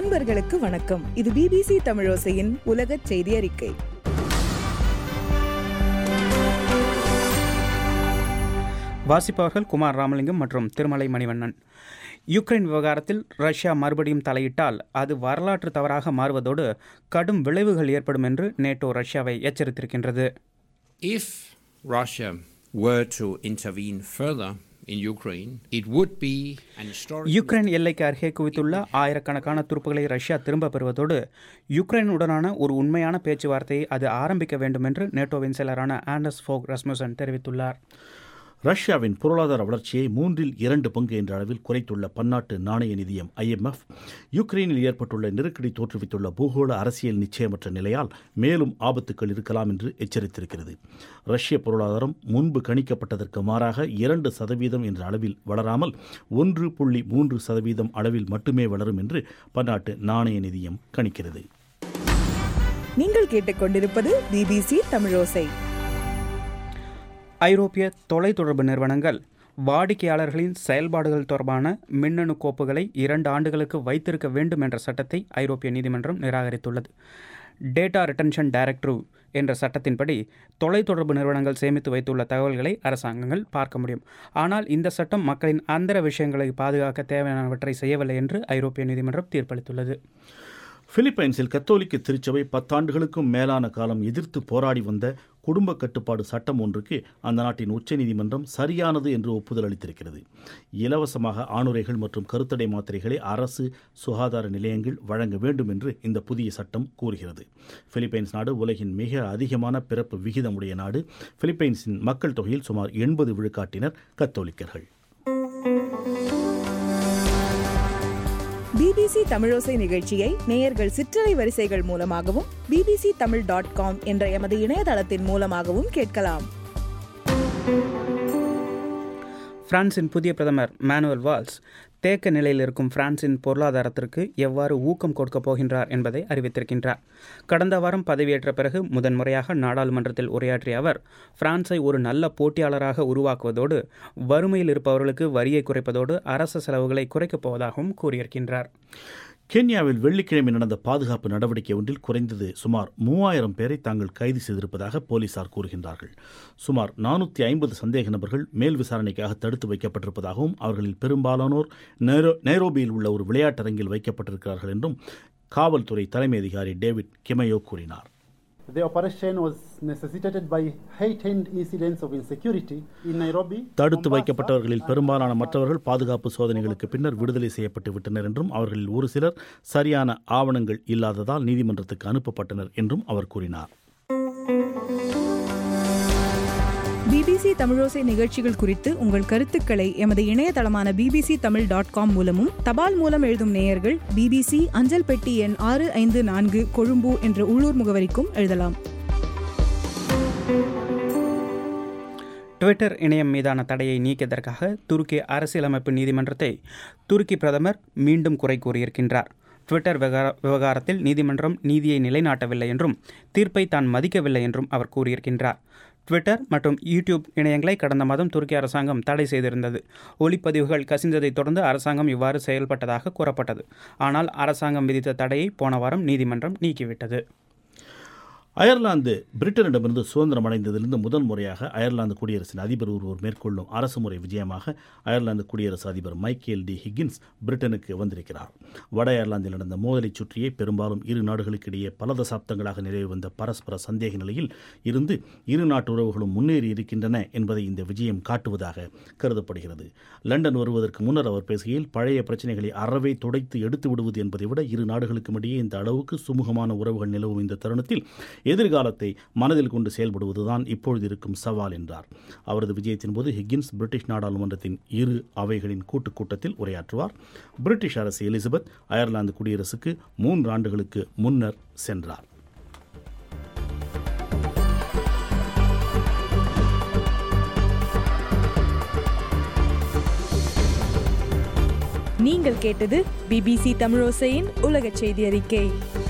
அன்பர்களுக்கு வணக்கம் இது பிபிசி தமிழோசையின் உலக செய்தி அறிக்கை வாசிப்பவர்கள் குமார் ராமலிங்கம் மற்றும் திருமலை மணிவண்ணன் யுக்ரைன் விவகாரத்தில் ரஷ்யா மறுபடியும் தலையிட்டால் அது வரலாற்று தவறாக மாறுவதோடு கடும் விளைவுகள் ஏற்படும் என்று நேட்டோ ரஷ்யாவை எச்சரித்திருக்கின்றது If Russia were to intervene further in Ukraine, it would be an historic. Ukraine எல்லைக்கு அருகே குவித்துள்ள ஆயிரக்கணக்கான துருப்புகளை ரஷ்யா திரும்ப பெறுவதோடு யுக்ரைனுடனான ஒரு உண்மையான பேச்சுவார்த்தையை அது ஆரம்பிக்க வேண்டும் என்று நேட்டோவின் செயலரான ஆண்டர்ஸ் ஃபோக் ரஸ்முசன் தெரிவித்துள்ளார் ரஷ்யாவின் பொருளாதார வளர்ச்சியை மூன்றில் இரண்டு பங்கு என்ற அளவில் குறைத்துள்ள பன்னாட்டு நாணய நிதியம் ஐஎம்எஃப் யுக்ரைனில் ஏற்பட்டுள்ள நெருக்கடி தோற்றுவித்துள்ள பூகோள அரசியல் நிச்சயமற்ற நிலையால் மேலும் ஆபத்துக்கள் இருக்கலாம் என்று எச்சரித்திருக்கிறது ரஷ்ய பொருளாதாரம் முன்பு கணிக்கப்பட்டதற்கு மாறாக இரண்டு சதவீதம் என்ற அளவில் வளராமல் ஒன்று புள்ளி மூன்று சதவீதம் அளவில் மட்டுமே வளரும் என்று பன்னாட்டு நாணய நிதியம் கணிக்கிறது நீங்கள் கேட்டுக்கொண்டிருப்பது பிபிசி தமிழோசை ஐரோப்பிய தொலைத்தொடர்பு நிறுவனங்கள் வாடிக்கையாளர்களின் செயல்பாடுகள் தொடர்பான மின்னணு கோப்புகளை இரண்டு ஆண்டுகளுக்கு வைத்திருக்க வேண்டும் என்ற சட்டத்தை ஐரோப்பிய நீதிமன்றம் நிராகரித்துள்ளது டேட்டா ரிட்டன்ஷன் டைரக்டிவ் என்ற சட்டத்தின்படி தொலைத்தொடர்பு நிறுவனங்கள் சேமித்து வைத்துள்ள தகவல்களை அரசாங்கங்கள் பார்க்க முடியும் ஆனால் இந்த சட்டம் மக்களின் அந்தர விஷயங்களை பாதுகாக்க தேவையானவற்றை செய்யவில்லை என்று ஐரோப்பிய நீதிமன்றம் தீர்ப்பளித்துள்ளது பிலிப்பைன்ஸில் கத்தோலிக்க திருச்சபை பத்தாண்டுகளுக்கும் மேலான காலம் எதிர்த்து போராடி வந்த குடும்ப கட்டுப்பாடு சட்டம் ஒன்றுக்கு அந்த நாட்டின் உச்சநீதிமன்றம் சரியானது என்று ஒப்புதல் அளித்திருக்கிறது இலவசமாக ஆணுரைகள் மற்றும் கருத்தடை மாத்திரைகளை அரசு சுகாதார நிலையங்கள் வழங்க வேண்டும் என்று இந்த புதிய சட்டம் கூறுகிறது பிலிப்பைன்ஸ் நாடு உலகின் மிக அதிகமான பிறப்பு விகிதமுடைய நாடு பிலிப்பைன்ஸின் மக்கள் தொகையில் சுமார் எண்பது விழுக்காட்டினர் கத்தோலிக்கர்கள் பிபிசி தமிழோசை நிகழ்ச்சியை நேயர்கள் சிற்றலை வரிசைகள் மூலமாகவும் பிபிசி தமிழ் டாட் காம் என்ற எமது இணையதளத்தின் மூலமாகவும் கேட்கலாம் பிரான்சின் புதிய பிரதமர் மேனுவல் வால்ஸ் தேக்க நிலையில் இருக்கும் பிரான்சின் பொருளாதாரத்திற்கு எவ்வாறு ஊக்கம் கொடுக்கப் போகின்றார் என்பதை அறிவித்திருக்கின்றார் கடந்த வாரம் பதவியேற்ற பிறகு முதன்முறையாக நாடாளுமன்றத்தில் உரையாற்றிய அவர் பிரான்ஸை ஒரு நல்ல போட்டியாளராக உருவாக்குவதோடு வறுமையில் இருப்பவர்களுக்கு வரியை குறைப்பதோடு அரசு செலவுகளை குறைக்கப் போவதாகவும் கூறியிருக்கின்றார் கென்யாவில் வெள்ளிக்கிழமை நடந்த பாதுகாப்பு நடவடிக்கை ஒன்றில் குறைந்தது சுமார் மூவாயிரம் பேரை தாங்கள் கைது செய்திருப்பதாக போலீசார் கூறுகின்றார்கள் சுமார் நானூற்றி ஐம்பது சந்தேக நபர்கள் மேல் விசாரணைக்காக தடுத்து வைக்கப்பட்டிருப்பதாகவும் அவர்களில் பெரும்பாலானோர் நேரோ நைரோபியில் உள்ள ஒரு விளையாட்டரங்கில் வைக்கப்பட்டிருக்கிறார்கள் என்றும் காவல்துறை தலைமை அதிகாரி டேவிட் கிமையோ கூறினார் The operation was necessitated by heightened incidents of insecurity in Nairobi. தடுத்து Mombasa, வைக்கப்பட்டவர்களில் பெரும்பாலான மற்றவர்கள் பாதுகாப்பு சோதனைகளுக்கு பின்னர் விடுதலை செய்யப்பட்டு விட்டனர் என்றும் அவர்களில் ஒரு சிலர் சரியான ஆவணங்கள் இல்லாததால் நீதிமன்றத்துக்கு அனுப்பப்பட்டனர் என்றும் அவர் கூறினார் பிபிசி தமிழோசை நிகழ்ச்சிகள் குறித்து உங்கள் கருத்துக்களை எமது இணையதளமான பிபிசி தமிழ் டாட் காம் மூலமும் தபால் மூலம் எழுதும் நேயர்கள் பிபிசி அஞ்சல் பெட்டி எண் ஆறு ஐந்து நான்கு கொழும்பு என்ற உள்ளூர் முகவரிக்கும் எழுதலாம் ட்விட்டர் இணையம் மீதான தடையை நீக்கியதற்காக துருக்கி அரசியலமைப்பு நீதிமன்றத்தை துருக்கி பிரதமர் மீண்டும் குறை கூறியிருக்கின்றார் ட்விட்டர் விவகார- விவகாரத்தில் நீதிமன்றம் நீதியை நிலைநாட்டவில்லை என்றும் தீர்ப்பை தான் மதிக்கவில்லை என்றும் அவர் கூறியிருக்கின்றார் ட்விட்டர் மற்றும் யூடியூப் இணையங்களை கடந்த மாதம் துருக்கி அரசாங்கம் தடை செய்திருந்தது ஒளிப்பதிவுகள் கசிந்ததைத் தொடர்ந்து அரசாங்கம் இவ்வாறு செயல்பட்டதாக கூறப்பட்டது ஆனால் அரசாங்கம் விதித்த தடையை போன வாரம் நீதிமன்றம் நீக்கிவிட்டது அயர்லாந்து பிரிட்டனிடமிருந்து சுதந்திரம் அடைந்ததிலிருந்து முதல் முறையாக அயர்லாந்து குடியரசின் அதிபர் ஒருவர் மேற்கொள்ளும் அரசுமுறை விஜயமாக அயர்லாந்து குடியரசு அதிபர் மைக்கேல் டி ஹிக்கின்ஸ் பிரிட்டனுக்கு வந்திருக்கிறார் வட அயர்லாந்தில் நடந்த மோதலைச் சுற்றியே பெரும்பாலும் இரு நாடுகளுக்கிடையே பல தசாப்தங்களாக நிலவி வந்த பரஸ்பர சந்தேக நிலையில் இருந்து இரு நாட்டு உறவுகளும் முன்னேறி இருக்கின்றன என்பதை இந்த விஜயம் காட்டுவதாக கருதப்படுகிறது லண்டன் வருவதற்கு முன்னர் அவர் பேசுகையில் பழைய பிரச்சனைகளை அறவே துடைத்து எடுத்து விடுவது என்பதை விட இரு நாடுகளுக்கும் இடையே இந்த அளவுக்கு சுமூகமான உறவுகள் நிலவும் இந்த தருணத்தில் எதிர்காலத்தை மனதில் கொண்டு செயல்படுவதுதான் இப்பொழுது இருக்கும் சவால் என்றார் அவரது விஜயத்தின் போது ஹிக்கின்ஸ் பிரிட்டிஷ் நாடாளுமன்றத்தின் இரு அவைகளின் கூட்டுக் கூட்டத்தில் உரையாற்றுவார் பிரிட்டிஷ் அரசு எலிசபெத் அயர்லாந்து குடியரசுக்கு மூன்று ஆண்டுகளுக்கு முன்னர் சென்றார் நீங்கள் கேட்டது பிபிசி தமிழோசையின் உலக செய்தி அறிக்கை